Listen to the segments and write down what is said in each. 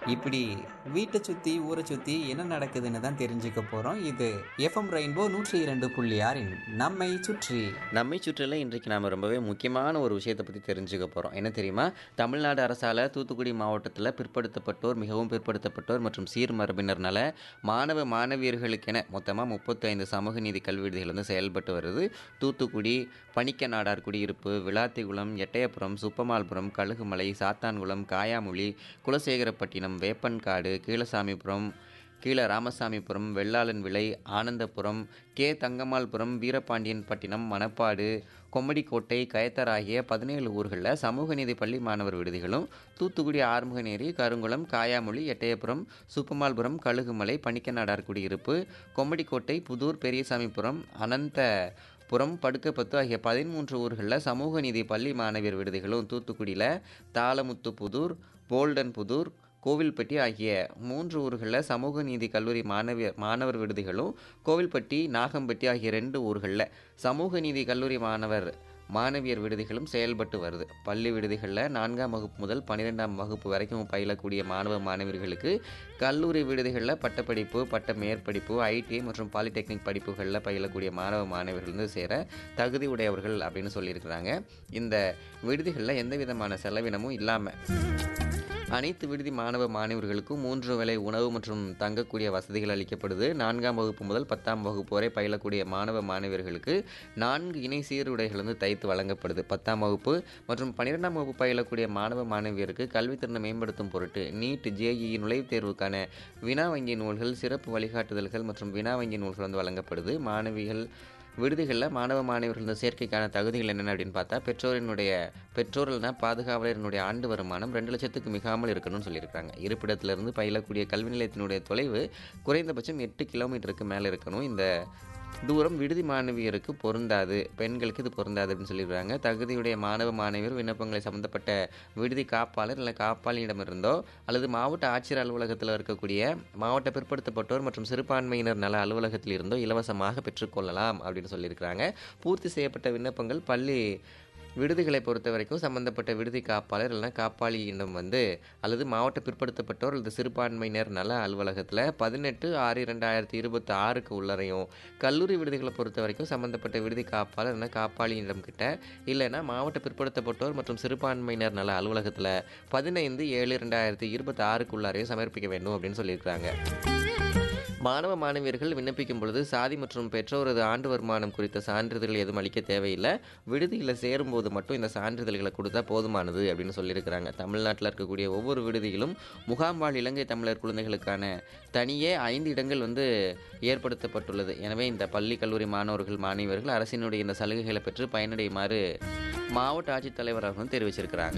இப்படி வீட்டை சுற்றி ஊரை சுற்றி என்ன நடக்குதுன்னு தான் தெரிஞ்சுக்க போகிறோம் இது எஃப்எம் ரெயின்போ நூற்றி இரண்டு புள்ளி ஆறின் நம்மை சுற்றி நம்மை சுற்றில இன்றைக்கு நாம் ரொம்பவே முக்கியமான ஒரு விஷயத்தை பற்றி தெரிஞ்சுக்க போகிறோம் என்ன தெரியுமா தமிழ்நாடு அரசால் தூத்துக்குடி மாவட்டத்தில் பிற்படுத்தப்பட்டோர் மிகவும் பிற்படுத்தப்பட்டோர் மற்றும் சீர் மரபினர்னால மாணவ மாணவியர்களுக்கென மொத்தமாக முப்பத்தைந்து சமூக நீதி கல்வி விடுதிகள் வந்து செயல்பட்டு வருது தூத்துக்குடி பணிக்க நாடார் குடியிருப்பு விளாத்திகுளம் எட்டயபுரம் சுப்பமால்புரம் கழுகுமலை சாத்தான்குளம் காயாமொழி குலசேகரப்பட்டினம் வேப்பன்காடு கீழசாமிபுரம் கீழ ராமசாமிபுரம் வெள்ளாளன் விளை ஆனந்தபுரம் கே தங்கம்மாள்புரம் வீரபாண்டியன் பட்டினம் மணப்பாடு கொம்மடிக்கோட்டை கயத்தர் ஆகிய பதினேழு ஊர்களில் சமூக நீதி பள்ளி மாணவர் விடுதிகளும் தூத்துக்குடி ஆறுமுகநேரி கருங்குளம் காயாமொழி எட்டயபுரம் சுப்பமால்புரம் கழுகுமலை பணிக்கநாடார் குடியிருப்பு கொம்மடிக்கோட்டை புதூர் பெரியசாமிபுரம் அனந்த புறம் படுக்கப்பத்து ஆகிய பதிமூன்று ஊர்களில் சமூக நீதி பள்ளி மாணவியர் விடுதிகளும் தூத்துக்குடியில் தாளமுத்து புதூர் போல்டன் புதூர் கோவில்பட்டி ஆகிய மூன்று ஊர்களில் சமூக நீதி கல்லூரி மாணவியர் மாணவர் விடுதிகளும் கோவில்பட்டி நாகம்பட்டி ஆகிய ரெண்டு ஊர்களில் சமூக நீதி கல்லூரி மாணவர் மாணவியர் விடுதிகளும் செயல்பட்டு வருது பள்ளி விடுதிகளில் நான்காம் வகுப்பு முதல் பன்னிரெண்டாம் வகுப்பு வரைக்கும் பயிலக்கூடிய மாணவ மாணவியர்களுக்கு கல்லூரி விடுதிகளில் பட்டப்படிப்பு பட்ட மேற்படிப்பு ஐடிஐ மற்றும் பாலிடெக்னிக் படிப்புகளில் பயிலக்கூடிய மாணவ மாணவியர்கள் வந்து சேர தகுதி உடையவர்கள் அப்படின்னு சொல்லியிருக்கிறாங்க இந்த விடுதிகளில் எந்த விதமான செலவினமும் இல்லாமல் அனைத்து விடுதி மாணவ மாணவர்களுக்கும் மூன்று வேளை உணவு மற்றும் தங்கக்கூடிய வசதிகள் அளிக்கப்படுது நான்காம் வகுப்பு முதல் பத்தாம் வகுப்பு வரை பயிலக்கூடிய மாணவ மாணவியர்களுக்கு நான்கு இணை சீருடைகள் வந்து தைத்து வழங்கப்படுது பத்தாம் வகுப்பு மற்றும் பன்னிரெண்டாம் வகுப்பு பயிலக்கூடிய மாணவ மாணவியருக்கு கல்வித்திறனை மேம்படுத்தும் பொருட்டு நீட் ஜேஇ நுழைவுத் தேர்வுக்கான வினா வங்கி நூல்கள் சிறப்பு வழிகாட்டுதல்கள் மற்றும் வினா வங்கி நூல்கள் வந்து வழங்கப்படுது மாணவிகள் விடுதிகளில் மாணவ மாணவர்கள் சேர்க்கைக்கான தகுதிகள் என்னென்ன அப்படின்னு பார்த்தா பெற்றோரினுடைய பெற்றோர்கள்னா பாதுகாவலரினுடைய ஆண்டு வருமானம் ரெண்டு லட்சத்துக்கு மிகாமல் இருக்கணும்னு சொல்லியிருக்காங்க இருப்பிடத்திலிருந்து பயிலக்கூடிய கல்வி நிலையத்தினுடைய தொலைவு குறைந்தபட்சம் எட்டு கிலோமீட்டருக்கு மேலே இருக்கணும் இந்த தூரம் விடுதி மாணவியருக்கு பொருந்தாது பெண்களுக்கு இது பொருந்தாது அப்படின்னு சொல்லியிருக்காங்க தகுதியுடைய மாணவ மாணவியர் விண்ணப்பங்களை சம்மந்தப்பட்ட விடுதி காப்பாளர் இல்லை காப்பாளியிடமிருந்தோ அல்லது மாவட்ட ஆட்சியர் அலுவலகத்தில் இருக்கக்கூடிய மாவட்ட பிற்படுத்தப்பட்டோர் மற்றும் சிறுபான்மையினர் நல அலுவலகத்தில் இருந்தோ இலவசமாக பெற்றுக்கொள்ளலாம் அப்படின்னு சொல்லியிருக்கிறாங்க பூர்த்தி செய்யப்பட்ட விண்ணப்பங்கள் பள்ளி விடுதிகளை பொறுத்த வரைக்கும் சம்பந்தப்பட்ட விடுதி காப்பாளர் இல்லைனா காப்பாளியிடம் வந்து அல்லது மாவட்ட பிற்படுத்தப்பட்டோர் அல்லது சிறுபான்மையினர் நல அலுவலகத்தில் பதினெட்டு ஆறு ரெண்டாயிரத்தி இருபத்தி ஆறுக்கு உள்ளரையும் கல்லூரி விடுதிகளை பொறுத்த வரைக்கும் சம்பந்தப்பட்ட விடுதி காப்பாளர் இல்லைனா காப்பாளியிடம் கிட்ட இல்லைன்னா மாவட்ட பிற்படுத்தப்பட்டோர் மற்றும் சிறுபான்மையினர் நல அலுவலகத்தில் பதினைந்து ஏழு ரெண்டாயிரத்தி இருபத்தி ஆறுக்கு உள்ளரையும் சமர்ப்பிக்க வேண்டும் அப்படின்னு சொல்லியிருக்கிறாங்க மாணவ மாணவியர்கள் விண்ணப்பிக்கும் பொழுது சாதி மற்றும் பெற்றோரது ஆண்டு வருமானம் குறித்த சான்றிதழ்கள் எதுவும் அளிக்க தேவையில்லை விடுதியில் சேரும்போது மட்டும் இந்த சான்றிதழ்களை கொடுத்தா போதுமானது அப்படின்னு சொல்லியிருக்கிறாங்க தமிழ்நாட்டில் இருக்கக்கூடிய ஒவ்வொரு விடுதியிலும் முகாம் வாழ் இலங்கை தமிழர் குழந்தைகளுக்கான தனியே ஐந்து இடங்கள் வந்து ஏற்படுத்தப்பட்டுள்ளது எனவே இந்த பள்ளி கல்லூரி மாணவர்கள் மாணவியர்கள் அரசினுடைய இந்த சலுகைகளை பெற்று பயனடையுமாறு மாவட்ட ஆட்சித்தலைவர் அவர்களும் தெரிவிச்சிருக்கிறாங்க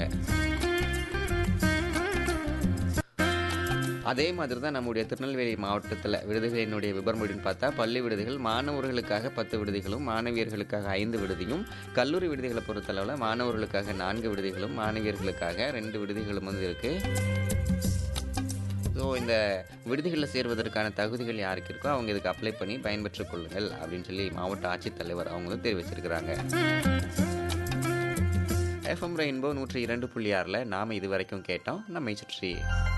அதே மாதிரி தான் நம்முடைய திருநெல்வேலி மாவட்டத்தில் விடுதிகளினுடைய விபரம் அப்படின்னு பார்த்தா பள்ளி விடுதிகள் மாணவர்களுக்காக பத்து விடுதிகளும் மாணவியர்களுக்காக ஐந்து விடுதியும் கல்லூரி விடுதிகளை பொறுத்தளவில் மாணவர்களுக்காக நான்கு விடுதிகளும் மாணவியர்களுக்காக ரெண்டு விடுதிகளும் வந்து இருக்குது ஸோ இந்த விடுதிகளில் சேர்வதற்கான தகுதிகள் யாருக்கு இருக்கோ அவங்க இதுக்கு அப்ளை பண்ணி பயன்பெற்றுக் கொள்ளுங்கள் அப்படின்னு சொல்லி மாவட்ட ஆட்சித்தலைவர் அவங்க வந்து தெரிவிச்சிருக்கிறாங்க எஃப்எம் ரெயின்போ நூற்றி இரண்டு புள்ளி ஆறில் நாம் இது வரைக்கும் கேட்டோம் நம்மை சுற்றி